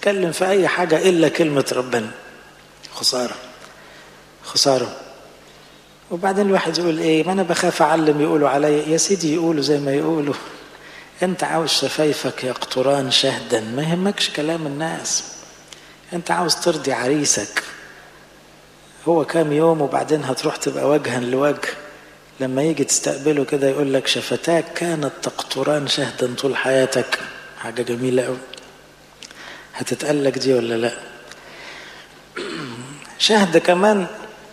اتكلم في اي حاجة الا كلمة ربنا خسارة خسارة وبعدين الواحد يقول ايه ما انا بخاف اعلم يقولوا عليا يا سيدي يقولوا زي ما يقولوا انت عاوز شفايفك يقطران شهدا ما يهمكش كلام الناس انت عاوز ترضي عريسك هو كام يوم وبعدين هتروح تبقى وجها لوجه لما يجي تستقبله كده يقول لك شفتاك كانت تقطران شهدا طول حياتك حاجة جميلة قوي هتتقلك دي ولا لا شهد كمان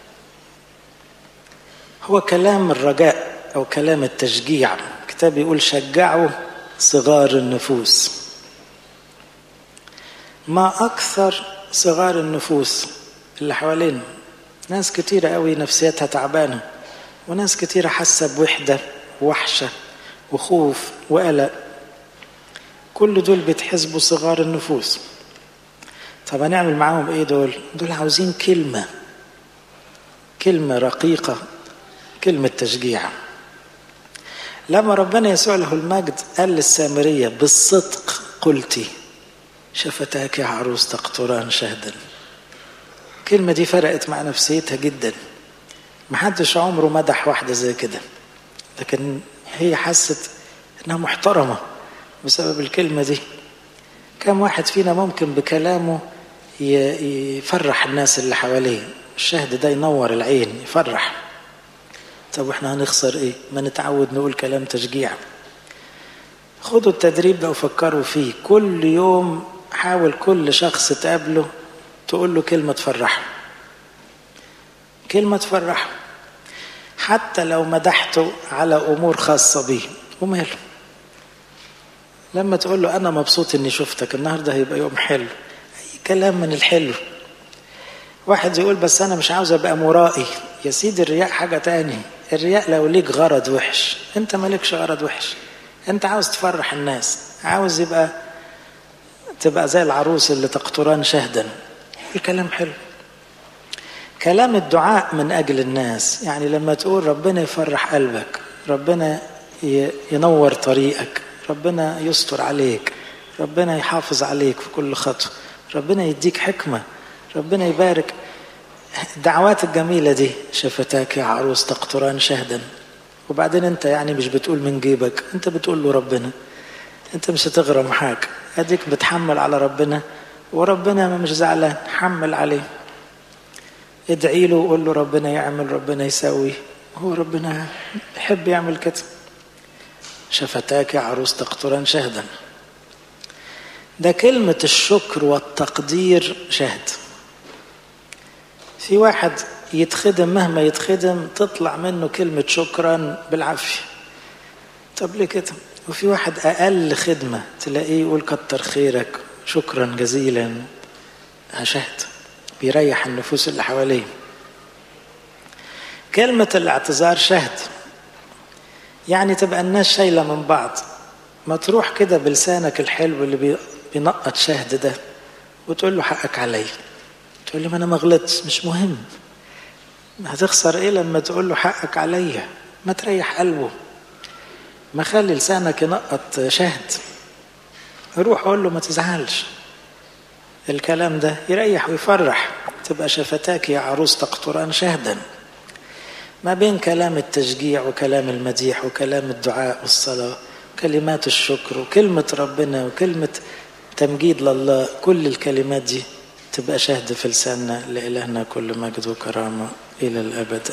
هو كلام الرجاء أو كلام التشجيع الكتاب يقول شجعوا صغار النفوس ما أكثر صغار النفوس اللي حوالينا ناس كتيرة قوي نفسيتها تعبانة وناس كتيرة حاسة بوحدة ووحشة وخوف وقلق كل دول بيتحسبوا صغار النفوس طب هنعمل معاهم ايه دول دول عاوزين كلمة كلمة رقيقة كلمة تشجيع لما ربنا يسوع له المجد قال للسامرية بالصدق قلتي شفتاك يا عروس تقطران شهدا الكلمة دي فرقت مع نفسيتها جدا محدش عمره مدح واحدة زي كده لكن هي حست انها محترمة بسبب الكلمة دي كم واحد فينا ممكن بكلامه يفرح الناس اللي حواليه الشهد ده ينور العين يفرح طب واحنا هنخسر ايه ما نتعود نقول كلام تشجيع خدوا التدريب ده وفكروا فيه كل يوم حاول كل شخص تقابله تقول له كلمة تفرحه كلمة تفرحه حتى لو مدحته على أمور خاصة بيه وماله لما تقول له أنا مبسوط إني شفتك النهاردة هيبقى يوم حلو أي كلام من الحلو واحد يقول بس أنا مش عاوز أبقى مرائي يا سيدي الرياء حاجة تاني الرياء لو ليك غرض وحش أنت مالكش غرض وحش أنت عاوز تفرح الناس عاوز يبقى تبقى زي العروس اللي تقطران شهدا الكلام حلو كلام الدعاء من أجل الناس يعني لما تقول ربنا يفرح قلبك ربنا ينور طريقك ربنا يستر عليك ربنا يحافظ عليك في كل خطوة ربنا يديك حكمة ربنا يبارك الدعوات الجميلة دي شفتاك يا عروس تقطران شهدا وبعدين انت يعني مش بتقول من جيبك انت بتقول له ربنا انت مش هتغرم حاجة اديك بتحمل على ربنا وربنا مش زعلان حمل عليه ادعي له وقول له ربنا يعمل ربنا يسوي هو ربنا يحب يعمل كده شفتاك يا عروس تقطران شهدا ده كلمة الشكر والتقدير شهد في واحد يتخدم مهما يتخدم تطلع منه كلمة شكرا بالعافية طب ليه كده وفي واحد أقل خدمة تلاقيه يقول كتر خيرك شكرا جزيلا شهد بيريح النفوس اللي حواليه كلمة الاعتذار شهد يعني تبقى الناس شايلة من بعض ما تروح كده بلسانك الحلو اللي بينقط شهد ده وتقول له حقك عليا تقول لي ما انا ما غلطتش مش مهم هتخسر ايه لما تقول له حقك عليا ما تريح قلبه ما خلي لسانك ينقط شهد روح قول له ما تزعلش الكلام ده يريح ويفرح تبقى شفتاك يا عروس تقطران شهدا ما بين كلام التشجيع وكلام المديح وكلام الدعاء والصلاة كلمات الشكر وكلمة ربنا وكلمة تمجيد لله كل الكلمات دي تبقى شهد في لساننا لإلهنا كل مجد وكرامة إلى الأبد